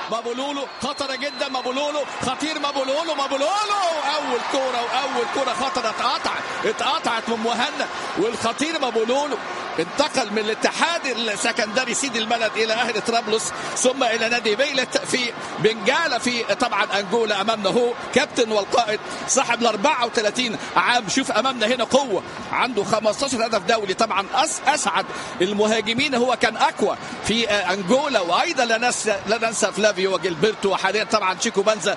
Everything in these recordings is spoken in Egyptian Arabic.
مابولولو خطره جدا مابولولو خطير مابولولو مابولولو اول كوره واول كوره خطره اتقطعت اتقطعت من مهند والخطير مابولولو انتقل من الاتحاد السكندري سيدي البلد الى اهل طرابلس ثم الى نادي بيلت في بنجالا في طبعا انجولا امامنا هو كابتن والقائد صاحب ال 34 عام شوف امامنا هنا قوه عنده 15 هدف دولي طبعا أس اسعد المهاجمين هو كان اقوى في انجولا وايضا لا ننسى لا ننسى فلافيو وجilberto وحاليا طبعا تشيكو بنزا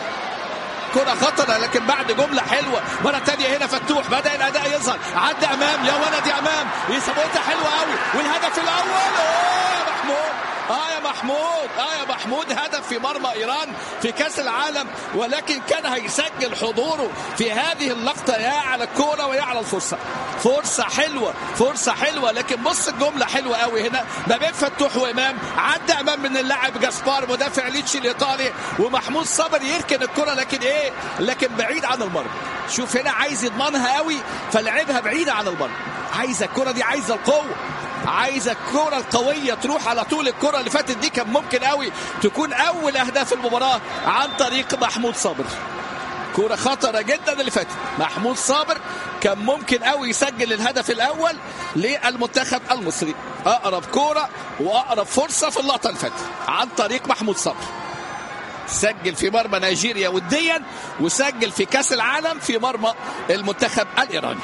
كرة خطرة لكن بعد جملة حلوة مرة تانية هنا فتوح بدأ الأداء يظهر عدى أمام يا ولد يا أمام يثبتها حلوة قوي والهدف الأول أوه يا محمود اه يا محمود اه يا محمود هدف في مرمى ايران في كاس العالم ولكن كان هيسجل حضوره في هذه اللقطه يا على الكوره ويا على الفرصه فرصه حلوه فرصه حلوه لكن بص الجمله حلوه قوي هنا ما بين فتوح وامام عدى امام من اللاعب جاسبار مدافع ليتشي الايطالي ومحمود صبري يركن الكره لكن ايه لكن بعيد عن المرمى شوف هنا عايز يضمنها قوي فلعبها بعيده عن المرمى عايزه الكره دي عايزه القوه عايزه الكره القويه تروح على طول الكره اللي فاتت دي كان ممكن قوي تكون اول اهداف المباراه عن طريق محمود صابر كرة خطرة جدا اللي فاتت محمود صابر كان ممكن قوي يسجل الهدف الأول للمنتخب المصري أقرب كرة وأقرب فرصة في اللقطة اللي فاتت عن طريق محمود صابر سجل في مرمى نيجيريا وديا وسجل في كأس العالم في مرمى المنتخب الإيراني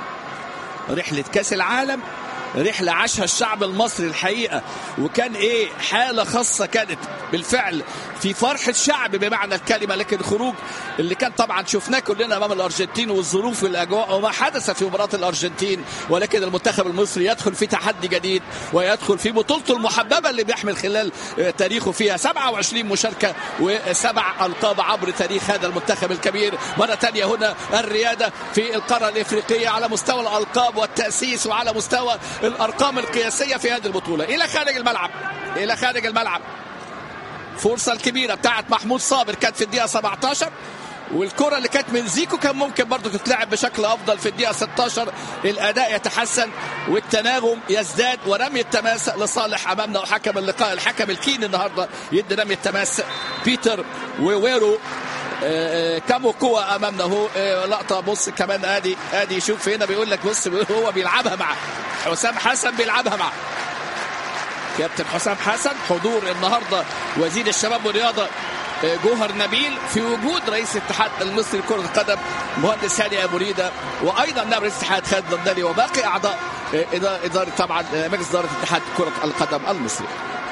رحلة كأس العالم رحلة عاشها الشعب المصري الحقيقة وكان ايه حالة خاصة كانت بالفعل في فرحة شعب بمعنى الكلمة لكن خروج اللي كان طبعا شفناه كلنا امام الارجنتين والظروف والاجواء وما حدث في مباراة الارجنتين ولكن المنتخب المصري يدخل في تحدي جديد ويدخل في بطولته المحببة اللي بيحمل خلال تاريخه فيها 27 مشاركة وسبع القاب عبر تاريخ هذا المنتخب الكبير مرة ثانية هنا الريادة في القارة الافريقية على مستوى الالقاب والتأسيس وعلى مستوى الارقام القياسيه في هذه البطوله الى خارج الملعب الى خارج الملعب فرصه الكبيره بتاعت محمود صابر كانت في الدقيقه 17 والكره اللي كانت من زيكو كان ممكن برضه تتلعب بشكل افضل في الدقيقه 16 الاداء يتحسن والتناغم يزداد ورمي التماس لصالح امامنا وحكم اللقاء الحكم الكين النهارده يدي رمي التماس بيتر وويرو كامو كوا امامنا اهو لقطه بص كمان ادي ادي شوف هنا بيقول لك بص هو بيلعبها مع حسام حسن بيلعبها مع كابتن حسام حسن حضور النهارده وزير الشباب والرياضه جوهر نبيل في وجود رئيس الاتحاد المصري لكره القدم مهندس هاني ابو ريده وايضا نائب رئيس الاتحاد خالد الضندلي وباقي اعضاء اداره طبعا مجلس اداره اتحاد كره القدم المصري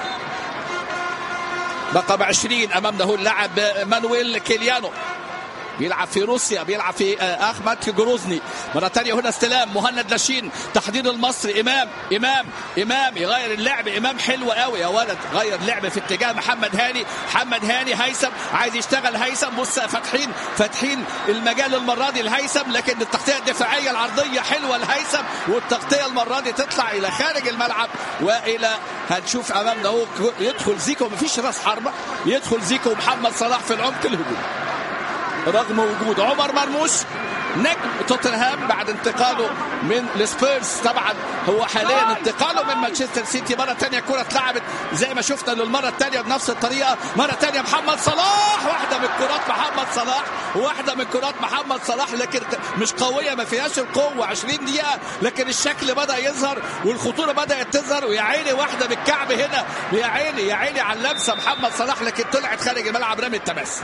رقم 20 امامنا هو اللاعب مانويل كيليانو بيلعب في روسيا بيلعب في احمد جروزني مره ثانيه هنا استلام مهند لاشين تحضير المصري امام امام امام يغير اللعب امام حلو قوي يا ولد غير لعب في اتجاه محمد هاني محمد هاني هيثم عايز يشتغل هيثم بص فاتحين فاتحين المجال المره دي لهيثم لكن التغطيه الدفاعيه العرضيه حلوه لهيثم والتغطيه المره دي تطلع الى خارج الملعب والى هنشوف امامنا اهو يدخل زيكو مفيش راس حربه يدخل زيكو ومحمد صلاح في العمق الهجومي رغم وجود عمر مرموش نجم توتنهام بعد انتقاله من السبيرز طبعا هو حاليا انتقاله من مانشستر سيتي مره ثانيه كره اتلعبت زي ما شفنا للمره الثانيه بنفس الطريقه مره ثانيه محمد صلاح واحده من كرات محمد صلاح واحده من كرات محمد صلاح لكن مش قويه ما فيهاش القوه 20 دقيقه لكن الشكل بدا يظهر والخطوره بدات تظهر ويا عيني واحده بالكعب هنا يا عيني يا عيني على اللمسه محمد صلاح لكن طلعت خارج الملعب رمي التماس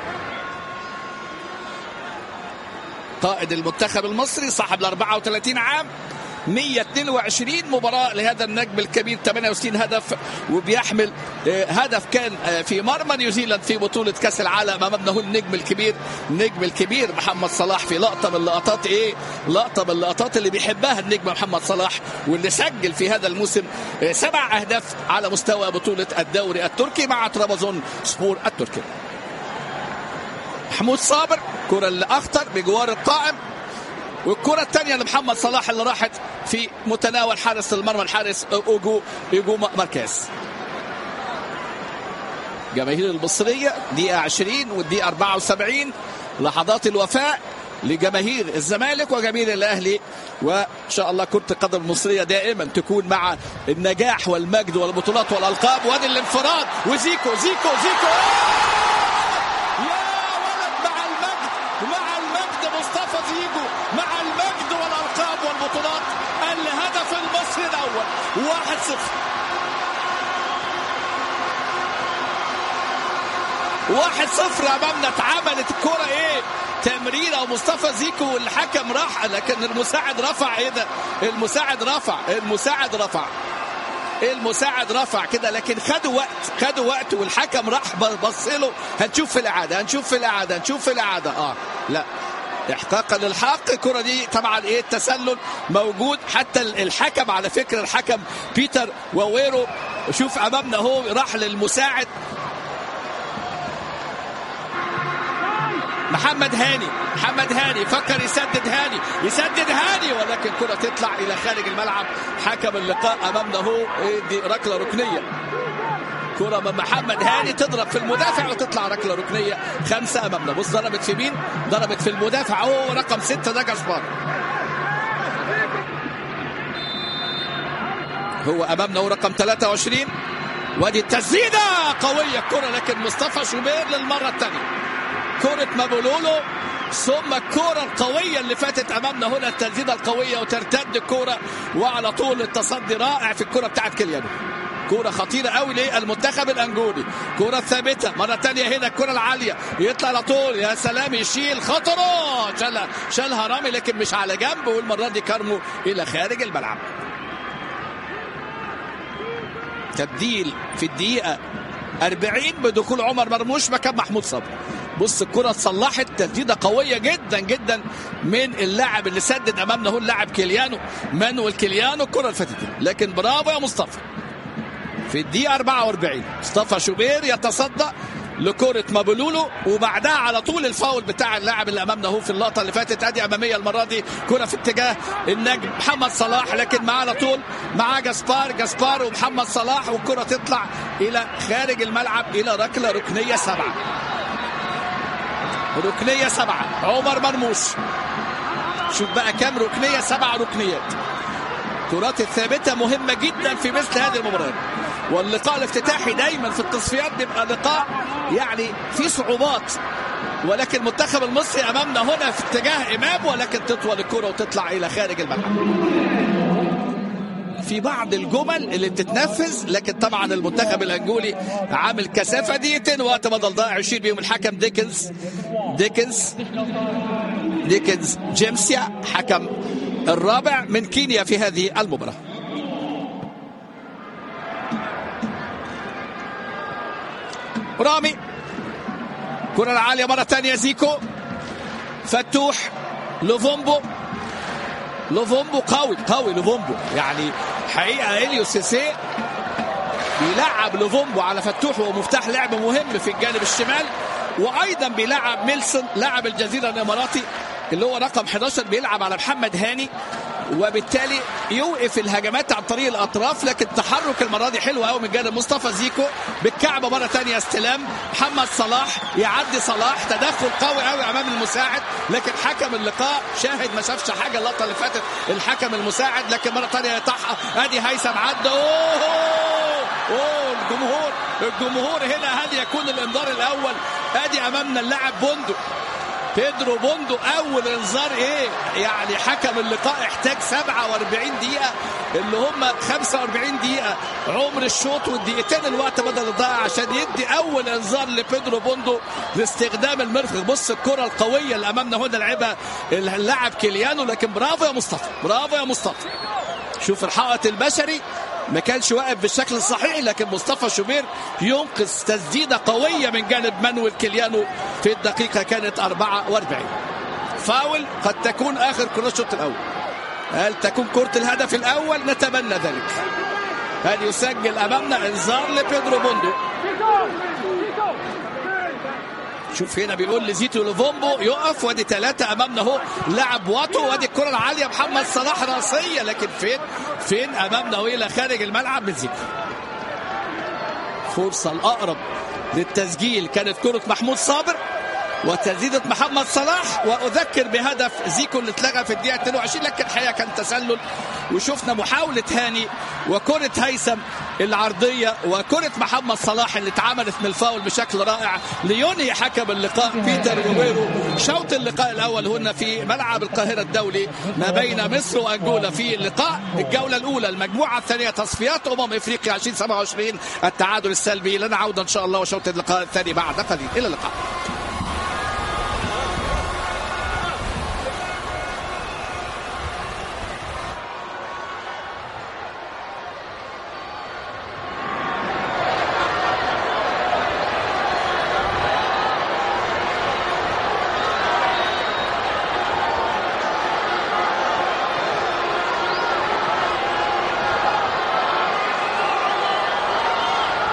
قائد المنتخب المصري صاحب ال 34 عام 122 مباراة لهذا النجم الكبير 68 هدف وبيحمل هدف كان في مرمى نيوزيلاند في بطولة كأس العالم أمامنا هو النجم الكبير النجم الكبير محمد صلاح في لقطة من اللقطات إيه لقطة من اللقطات اللي بيحبها النجم محمد صلاح واللي سجل في هذا الموسم سبع أهداف على مستوى بطولة الدوري التركي مع ترابزون سبور التركي محمود صابر كرة اللي أخطر بجوار القائم والكرة الثانية لمحمد صلاح اللي راحت في متناول حارس المرمى الحارس أوجو أوجو ماركيز جماهير المصرية دقيقة 20 والدقيقة 74 لحظات الوفاء لجماهير الزمالك وجماهير الاهلي وان شاء الله كره القدم المصريه دائما تكون مع النجاح والمجد والبطولات والالقاب وادي الانفراد وزيكو زيكو زيكو يا ولد مع المجد مع المجد مصطفى زيكو مع المجد والالقاب والبطولات الهدف المصري الاول 1-0 واحد صفر امامنا اتعملت الكرة ايه تمريره ومصطفى زيكو والحكم راح لكن المساعد رفع ايه ده المساعد رفع المساعد رفع المساعد رفع كده لكن خدوا وقت خدوا وقت والحكم راح بص له هنشوف في الاعاده هنشوف في الاعاده هنشوف في الاعاده اه لا احقاقا للحق الكره دي طبعا ايه التسلل موجود حتى الحكم على فكره الحكم بيتر وويرو شوف امامنا هو راح للمساعد محمد هاني محمد هاني فكر يسدد هاني يسدد هاني ولكن كرة تطلع إلى خارج الملعب حكم اللقاء أمامنا هو دي ركلة ركنية كرة من محمد هاني تضرب في المدافع وتطلع ركلة ركنية خمسة أمامنا بص ضربت في مين ضربت في المدافع هو رقم ستة ده جسبان هو أمامنا هو رقم 23 وادي التسديدة قوية الكرة لكن مصطفى شوبير للمرة الثانية كرة مابولولو ثم الكرة القوية اللي فاتت أمامنا هنا التسديدة القوية وترتد الكرة وعلى طول التصدي رائع في الكرة بتاعت كيليانو كرة خطيرة قوي للمنتخب الأنجولي كرة ثابتة مرة تانية هنا الكرة العالية يطلع على طول يا سلام يشيل خطره شالها شالها رامي لكن مش على جنب والمرة دي كارمو إلى خارج الملعب تبديل في الدقيقة 40 بدخول عمر مرموش مكان محمود صبري بص الكرة اتصلحت تسديدة قوية جدا جدا من اللاعب اللي سدد امامنا هو اللاعب كيليانو مانويل كيليانو الكرة اللي فاتت لكن برافو يا مصطفى في الدقيقة 44 مصطفى شوبير يتصدى لكرة مابولولو وبعدها على طول الفاول بتاع اللاعب اللي امامنا هو في اللقطة اللي فاتت ادي امامية المرة دي كرة في اتجاه النجم محمد صلاح لكن معاه على طول معاه جاسبار جاسبار ومحمد صلاح والكرة تطلع الى خارج الملعب الى ركلة ركنية سبعة ركنية سبعة عمر مرموش شوف بقى كام ركنية سبع ركنيات الكرات الثابتة مهمة جدا في مثل هذه المباريات واللقاء الافتتاحي دايما في التصفيات بيبقى لقاء يعني في صعوبات ولكن المنتخب المصري امامنا هنا في اتجاه امام ولكن تطول الكره وتطلع الى خارج الملعب في بعض الجمل اللي بتتنفذ لكن طبعا المنتخب الانجولي عامل كثافه دقيقتين وقت بدل ضائع يشير بيهم الحكم ديكنز ديكنز ديكنز جيمسيا حكم الرابع من كينيا في هذه المباراه رامي كرة العالية مرة ثانية زيكو فتوح لوفومبو لوفومبو قوي قوي لوفومبو يعني حقيقة إليو سيسي بيلعب لوفومبو على فتوح وهو مفتاح لعب مهم في الجانب الشمال وايضا بيلعب ميلسون لاعب الجزيره الاماراتي اللي هو رقم 11 بيلعب على محمد هاني وبالتالي يوقف الهجمات عن طريق الاطراف لكن تحرك المره دي حلو قوي من جانب مصطفى زيكو بالكعبه مره ثانيه استلام محمد صلاح يعدي صلاح تدخل قوي قوي امام المساعد لكن حكم اللقاء شاهد ما شافش حاجه اللقطه اللي فاتت الحكم المساعد لكن مره ثانيه يطحها ادي هيثم عدى اوه اوه الجمهور الجمهور هنا هل يكون الانذار الاول ادي امامنا اللاعب بوندو بيدرو بوندو اول انذار ايه يعني حكم اللقاء احتاج 47 دقيقه اللي هم 45 دقيقه عمر الشوط والدقيقتين الوقت بدل الضائع عشان يدي اول انذار لبيدرو بوندو لاستخدام المرفق بص الكره القويه اللي امامنا هنا لعبها اللاعب كيليانو لكن برافو يا مصطفى برافو يا مصطفى شوف الحائط البشري ما كانش واقف بالشكل الصحيح لكن مصطفى شوبير ينقذ تسديدة قوية من جانب مانويل كيليانو في الدقيقة كانت 44 فاول قد تكون آخر كرة الشوط الأول هل تكون كرة الهدف الأول نتمنى ذلك هل يسجل أمامنا إنذار لبيدرو بوندو شوف هنا بيقول لزيتو لوفومبو يقف وادي ثلاثة أمامنا اهو لاعب واتو وادي الكرة العالية محمد صلاح راسية لكن فين فين أمامنا اهو إلى خارج الملعب من زيتو فرصة الأقرب للتسجيل كانت كرة محمود صابر وتسديدة محمد صلاح وأذكر بهدف زيكو اللي اتلغى في الدقيقة 22 لكن الحقيقة كان تسلل وشفنا محاولة هاني وكرة هيثم العرضية وكرة محمد صلاح اللي اتعملت من الفاول بشكل رائع ليوني حكم اللقاء بيتر روبيرو شوط اللقاء الأول هنا في ملعب القاهرة الدولي ما بين مصر وأنجولا في اللقاء الجولة الأولى المجموعة الثانية تصفيات أمم إفريقيا 2027 التعادل السلبي لنا عودة إن شاء الله وشوط اللقاء الثاني بعد قليل إلى اللقاء